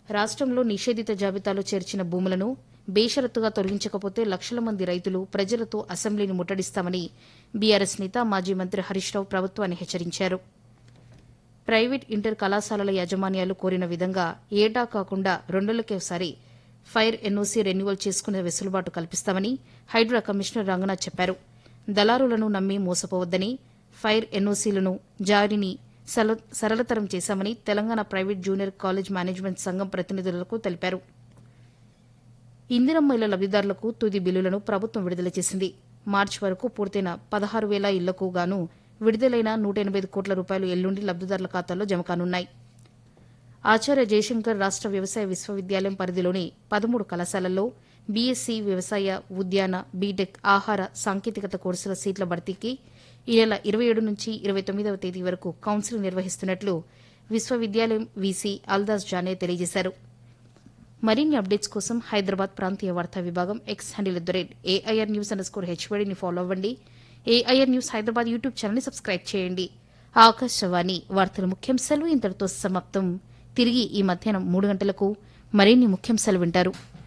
రాష్ట్రంలో నిషేధిత జాబితాలో చేర్చిన భూములను బేషరతుగా తొలగించకపోతే లక్షల మంది రైతులు ప్రజలతో అసెంబ్లీని ముట్టడిస్తామని బీఆర్ఎస్ నేత మాజీ మంత్రి హరీష్ రావు ప్రభుత్వాన్ని హెచ్చరించారు ప్రైవేట్ ఇంటర్ కళాశాలల యాజమాన్యాలు కోరిన విధంగా ఏటా కాకుండా రెండేళ్లకోసారి ఫైర్ ఎన్ఓసీ రెన్యువల్ చేసుకునే వెసులుబాటు కల్పిస్తామని హైడ్రా కమిషనర్ రంగనాథ్ చెప్పారు దళారులను నమ్మి మోసపోవద్దని ఫైర్ ఎన్ఓసీలను జారీని సల- సరళతరం చేశామని Telangana private junior college management సంఘం ప్రతినిధులకు తెలిపారు ఇందిరమ్మ ఇళ్ల లబ్దిదారులకు తుది బిల్లులను ప్రభుత్వం విడుదల చేసింది మార్చి వరకు పూర్తయిన పదహారు వేల ఇళ్లకు గాను విడుదలైన నూట ఎనభై ఐదు కోట్ల రూపాయలు ఎల్లుండి లబ్దిదారుల ఖాతాల్లో జమ కానున్నాయి ఆచార్య జయశంకర్ రాష్ట వ్యవసాయ విశ్వవిద్యాలయం పరిధిలోని పదమూడు కళాశాలల్లో బీఎస్సీ వ్యవసాయ ఉద్యాన బీటెక్ ఆహార సాంకేతికత కోర్సుల సీట్ల భర్తీకి ఈ నెల ఇరవై ఏడు నుంచి ఇరవై తొమ్మిదవ తేదీ వరకు కౌన్సిలింగ్ నిర్వహిస్తున్నట్లు విశ్వవిద్యాలయం వీసీ అల్దాస్ జానే తెలియజేశారు మరిన్ని అప్డేట్స్ కోసం హైదరాబాద్ ప్రాంతీయ వార్తా విభాగం X handle at the rate AIR news underscore హెచ్వడిని ఫాలో అవ్వండి ఏఐఆర్ న్యూస్ హైదరాబాద్ యూట్యూబ్ ఛానల్ని సబ్స్క్రైబ్ చేయండి ఆకాశవాణి వార్తల ముఖ్యాంశాలు ఇంతటితో సమాప్తం తిరిగి ఈ మధ్యాహ్నం మూడు గంటలకు మరిన్ని ముఖ్యాంశాలు వింటారు